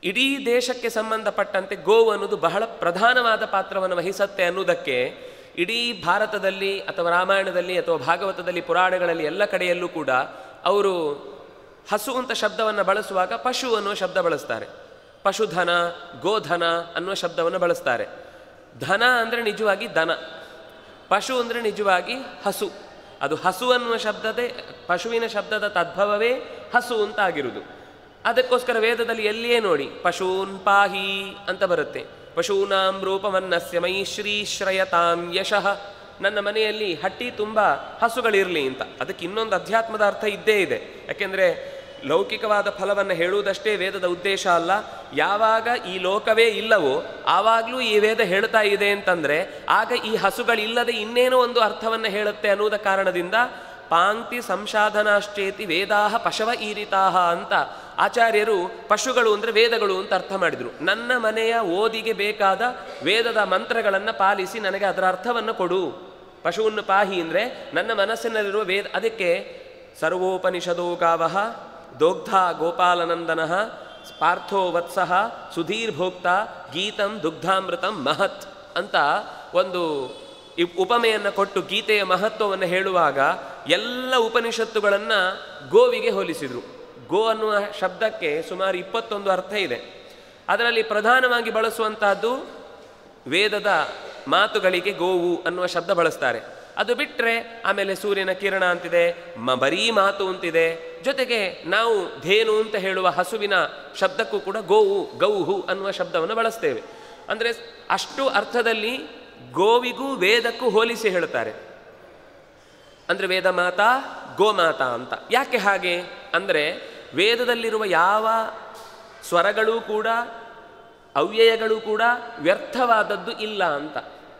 ಇಡೀ ದೇಶಕ್ಕೆ ಸಂಬಂಧಪಟ್ಟಂತೆ ಗೋವು ಅನ್ನೋದು ಬಹಳ ಪ್ರಧಾನವಾದ ಪಾತ್ರವನ್ನು ವಹಿಸತ್ತೆ ಅನ್ನುವುದಕ್ಕೆ ಇಡೀ ಭಾರತದಲ್ಲಿ ಅಥವಾ ರಾಮಾಯಣದಲ್ಲಿ ಅಥವಾ ಭಾಗವತದಲ್ಲಿ ಪುರಾಣಗಳಲ್ಲಿ ಎಲ್ಲ ಕಡೆಯಲ್ಲೂ ಕೂಡ ಅವರು ಹಸು ಅಂತ ಶಬ್ದವನ್ನು ಬಳಸುವಾಗ ಪಶು ಅನ್ನುವ ಶಬ್ದ ಬಳಸ್ತಾರೆ ಪಶುಧನ ಗೋಧನ ಅನ್ನುವ ಶಬ್ದವನ್ನು ಬಳಸ್ತಾರೆ ಧನ ಅಂದರೆ ನಿಜವಾಗಿ ದನ ಪಶು ಅಂದರೆ ನಿಜವಾಗಿ ಹಸು ಅದು ಹಸು ಅನ್ನುವ ಶಬ್ದದೇ ಪಶುವಿನ ಶಬ್ದದ ತದ್ಭವವೇ ಹಸು ಅಂತ ಆಗಿರುವುದು ಅದಕ್ಕೋಸ್ಕರ ವೇದದಲ್ಲಿ ಎಲ್ಲಿಯೇ ನೋಡಿ ಪಶೂನ್ ಪಾಹಿ ಅಂತ ಬರುತ್ತೆ ಪಶೂನಾಂ ರೂಪವನ್ನಸ್ಯ ಮೈ ಶ್ರೀಶ್ರಯತಾಂ ಯಶಃ ನನ್ನ ಮನೆಯಲ್ಲಿ ಹಟ್ಟಿ ತುಂಬ ಹಸುಗಳಿರಲಿ ಅಂತ ಅದಕ್ಕೆ ಇನ್ನೊಂದು ಅಧ್ಯಾತ್ಮದ ಅರ್ಥ ಇದ್ದೇ ಇದೆ ಯಾಕೆಂದರೆ ಲೌಕಿಕವಾದ ಫಲವನ್ನು ಹೇಳುವುದಷ್ಟೇ ವೇದದ ಉದ್ದೇಶ ಅಲ್ಲ ಯಾವಾಗ ಈ ಲೋಕವೇ ಇಲ್ಲವೋ ಆವಾಗಲೂ ಈ ವೇದ ಹೇಳ್ತಾ ಇದೆ ಅಂತಂದರೆ ಆಗ ಈ ಹಸುಗಳಿಲ್ಲದೆ ಇನ್ನೇನೋ ಒಂದು ಅರ್ಥವನ್ನು ಹೇಳುತ್ತೆ ಅನ್ನುವುದ ಕಾರಣದಿಂದ ಪಾಂಕ್ತಿ ಸಂಶಾಧನಾಶ್ಚೇತಿ ವೇದಾಹ ಪಶವ ಈರಿತಾಹ ಅಂತ ಆಚಾರ್ಯರು ಪಶುಗಳು ಅಂದರೆ ವೇದಗಳು ಅಂತ ಅರ್ಥ ಮಾಡಿದರು ನನ್ನ ಮನೆಯ ಓದಿಗೆ ಬೇಕಾದ ವೇದದ ಮಂತ್ರಗಳನ್ನು ಪಾಲಿಸಿ ನನಗೆ ಅದರ ಅರ್ಥವನ್ನು ಕೊಡು ಪಶುವನ್ನು ಪಾಹಿ ಅಂದರೆ ನನ್ನ ಮನಸ್ಸಿನಲ್ಲಿರುವ ವೇದ ಅದಕ್ಕೆ ಸರ್ವೋಪನಿಷದೋ ಗಾವಹ ದೋಗ್ಧ ಗೋಪಾಲನಂದನಃ ಪಾರ್ಥೋ ವತ್ಸಃ ಸುಧೀರ್ಭೋಕ್ತ ಗೀತಂ ದುಗ್ಧಾಮೃತಂ ಮಹತ್ ಅಂತ ಒಂದು ಈ ಉಪಮೆಯನ್ನು ಕೊಟ್ಟು ಗೀತೆಯ ಮಹತ್ವವನ್ನು ಹೇಳುವಾಗ ಎಲ್ಲ ಉಪನಿಷತ್ತುಗಳನ್ನು ಗೋವಿಗೆ ಹೋಲಿಸಿದರು ಗೋ ಅನ್ನುವ ಶಬ್ದಕ್ಕೆ ಸುಮಾರು ಇಪ್ಪತ್ತೊಂದು ಅರ್ಥ ಇದೆ ಅದರಲ್ಲಿ ಪ್ರಧಾನವಾಗಿ ಬಳಸುವಂತಹದ್ದು ವೇದದ ಮಾತುಗಳಿಗೆ ಗೋವು ಅನ್ನುವ ಶಬ್ದ ಬಳಸ್ತಾರೆ ಅದು ಬಿಟ್ಟರೆ ಆಮೇಲೆ ಸೂರ್ಯನ ಕಿರಣ ಅಂತಿದೆ ಮ ಬರೀ ಮಾತು ಅಂತಿದೆ ಜೊತೆಗೆ ನಾವು ಧೇನು ಅಂತ ಹೇಳುವ ಹಸುವಿನ ಶಬ್ದಕ್ಕೂ ಕೂಡ ಗೋವು ಗೌಹು ಅನ್ನುವ ಶಬ್ದವನ್ನು ಬಳಸ್ತೇವೆ ಅಂದರೆ ಅಷ್ಟು ಅರ್ಥದಲ್ಲಿ ಗೋವಿಗೂ ವೇದಕ್ಕೂ ಹೋಲಿಸಿ ಹೇಳ್ತಾರೆ ಅಂದರೆ ವೇದ ಮಾತಾ ಗೋಮಾತಾ ಅಂತ ಯಾಕೆ ಹಾಗೆ ಅಂದರೆ ವೇದದಲ್ಲಿರುವ ಯಾವ ಸ್ವರಗಳೂ ಕೂಡ ಅವ್ಯಯಗಳು ಕೂಡ ವ್ಯರ್ಥವಾದದ್ದು ಇಲ್ಲ ಅಂತ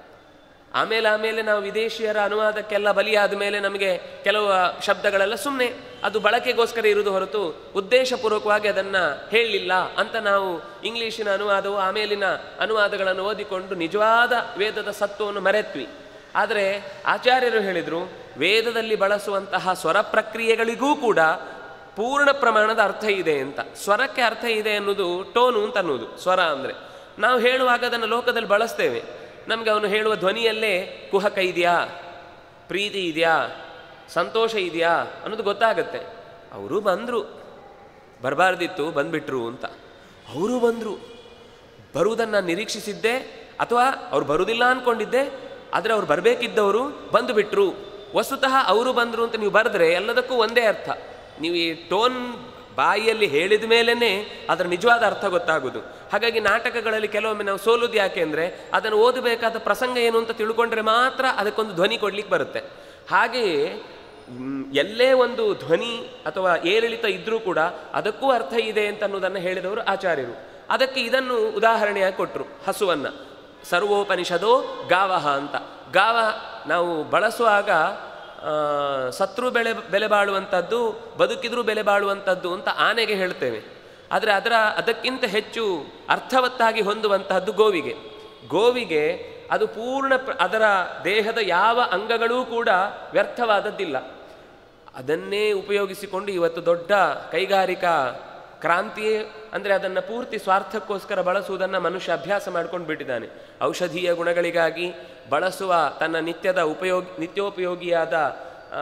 ಆಮೇಲೆ ಆಮೇಲೆ ನಾವು ವಿದೇಶಿಯರ ಅನುವಾದಕ್ಕೆಲ್ಲ ಬಲಿಯಾದ ಮೇಲೆ ನಮಗೆ ಕೆಲವು ಶಬ್ದಗಳೆಲ್ಲ ಸುಮ್ಮನೆ ಅದು ಬಳಕೆಗೋಸ್ಕರ ಇರುವುದು ಹೊರತು ಉದ್ದೇಶಪೂರ್ವಕವಾಗಿ ಅದನ್ನು ಹೇಳಲಿಲ್ಲ ಅಂತ ನಾವು ಇಂಗ್ಲೀಷಿನ ಅನುವಾದವು ಆಮೇಲಿನ ಅನುವಾದಗಳನ್ನು ಓದಿಕೊಂಡು ನಿಜವಾದ ವೇದದ ಸತ್ವವನ್ನು ಮರೆತ್ವಿ ಆದರೆ ಆಚಾರ್ಯರು ಹೇಳಿದರು ವೇದದಲ್ಲಿ ಬಳಸುವಂತಹ ಸ್ವರ ಪ್ರಕ್ರಿಯೆಗಳಿಗೂ ಕೂಡ ಪೂರ್ಣ ಪ್ರಮಾಣದ ಅರ್ಥ ಇದೆ ಅಂತ ಸ್ವರಕ್ಕೆ ಅರ್ಥ ಇದೆ ಅನ್ನೋದು ಟೋನು ಅಂತ ಅನ್ನೋದು ಸ್ವರ ಅಂದರೆ ನಾವು ಹೇಳುವಾಗ ಅದನ್ನು ಲೋಕದಲ್ಲಿ ಬಳಸ್ತೇವೆ ನಮಗೆ ಅವನು ಹೇಳುವ ಧ್ವನಿಯಲ್ಲೇ ಕುಹಕ ಇದೆಯಾ ಪ್ರೀತಿ ಇದೆಯಾ ಸಂತೋಷ ಇದೆಯಾ ಅನ್ನೋದು ಗೊತ್ತಾಗತ್ತೆ ಅವರು ಬಂದರು ಬರಬಾರ್ದಿತ್ತು ಬಂದ್ಬಿಟ್ರು ಅಂತ ಅವರು ಬಂದರು ಬರುವುದನ್ನು ನಿರೀಕ್ಷಿಸಿದ್ದೆ ಅಥವಾ ಅವ್ರು ಬರುವುದಿಲ್ಲ ಅಂದ್ಕೊಂಡಿದ್ದೆ ಆದರೆ ಅವ್ರು ಬರಬೇಕಿದ್ದವರು ಬಂದು ಬಿಟ್ರು ವಸ್ತುತಃ ಅವರು ಬಂದರು ಅಂತ ನೀವು ಬರೆದ್ರೆ ಎಲ್ಲದಕ್ಕೂ ಒಂದೇ ಅರ್ಥ ನೀವು ಈ ಟೋನ್ ಬಾಯಿಯಲ್ಲಿ ಹೇಳಿದ ಮೇಲೇ ಅದರ ನಿಜವಾದ ಅರ್ಥ ಗೊತ್ತಾಗೋದು ಹಾಗಾಗಿ ನಾಟಕಗಳಲ್ಲಿ ಕೆಲವೊಮ್ಮೆ ನಾವು ಸೋಲುದು ಯಾಕೆ ಅಂದರೆ ಅದನ್ನು ಓದಬೇಕಾದ ಪ್ರಸಂಗ ಏನು ಅಂತ ತಿಳ್ಕೊಂಡ್ರೆ ಮಾತ್ರ ಅದಕ್ಕೊಂದು ಧ್ವನಿ ಕೊಡ್ಲಿಕ್ಕೆ ಬರುತ್ತೆ ಹಾಗೆಯೇ ಮ್, ಎಲ್ಲೇ ಒಂದು ಧ್ವನಿ ಅಥವಾ ಏರಿಳಿತ ಇದ್ರೂ ಕೂಡ ಅದಕ್ಕೂ ಅರ್ಥ ಇದೆ ಅಂತ ಅನ್ನೋದನ್ನು ಹೇಳಿದವರು ಆಚಾರ್ಯರು ಅದಕ್ಕೆ ಇದನ್ನು ಉದಾಹರಣೆಯಾಗಿ ಕೊಟ್ಟರು ಹಸುವನ್ನು ಸರ್ವೋಪನಿಷದೋ ಗಾವಹ ಅಂತ ಗಾವ ನಾವು ಬಳಸುವಾಗ ಆ, ಸತ್ರು ಬೆಳೆ ಬೆಲೆ ಬಾಳುವಂಥದ್ದು ಬದುಕಿದ್ರೂ ಬೆಲೆ ಬಾಳುವಂಥದ್ದು ಅಂತ ಆನೆಗೆ ಹೇಳ್ತೇವೆ ಆದರೆ ಅದರ ಅದಕ್ಕಿಂತ ಹೆಚ್ಚು ಅರ್ಥವತ್ತಾಗಿ ಹೊಂದುವಂತಹದ್ದು ಗೋವಿಗೆ ಗೋವಿಗೆ ಅದು ಪೂರ್ಣ ಪ್ರ- ಅದರ ದೇಹದ ಯಾವ ಅಂಗಗಳೂ ಕೂಡ ವ್ಯರ್ಥವಾದದ್ದಿಲ್ಲ ಅದನ್ನೇ ಉಪಯೋಗಿಸಿಕೊಂಡು ಇವತ್ತು ದೊಡ್ಡ ಕೈಗಾರಿಕಾ ಕ್ರಾಂತಿಯೇ ಅಂದರೆ ಅದನ್ನು ಪೂರ್ತಿ ಸ್ವಾರ್ಥಕ್ಕೋಸ್ಕರ ಬಳಸುವುದನ್ನು ಮನುಷ್ಯ ಅಭ್ಯಾಸ ಮಾಡ್ಕೊಂಡು ಬಿಟ್ಟಿದ್ದಾನೆ ಔಷಧೀಯ ಗುಣಗಳಿಗಾಗಿ ಬಳಸುವ ತನ್ನ ನಿತ್ಯದ ಉಪಯೋಗ ನಿತ್ಯೋಪಯೋಗಿಯಾದ ಆ,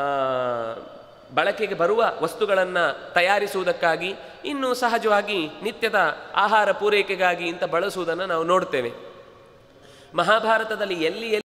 ಬಳಕೆಗೆ ಬರುವ ವಸ್ತುಗಳನ್ನು ತಯಾರಿಸುವುದಕ್ಕಾಗಿ ಇನ್ನು ಸಹಜವಾಗಿ ನಿತ್ಯದ ಆಹಾರ ಪೂರೈಕೆಗಾಗಿ ಇಂಥ ಬಳಸುವುದನ್ನು ನಾವು ನೋಡ್ತೇವೆ ಮಹಾಭಾರತದಲ್ಲಿ ಎಲ್ಲಿ ಎಲ್ಲಿ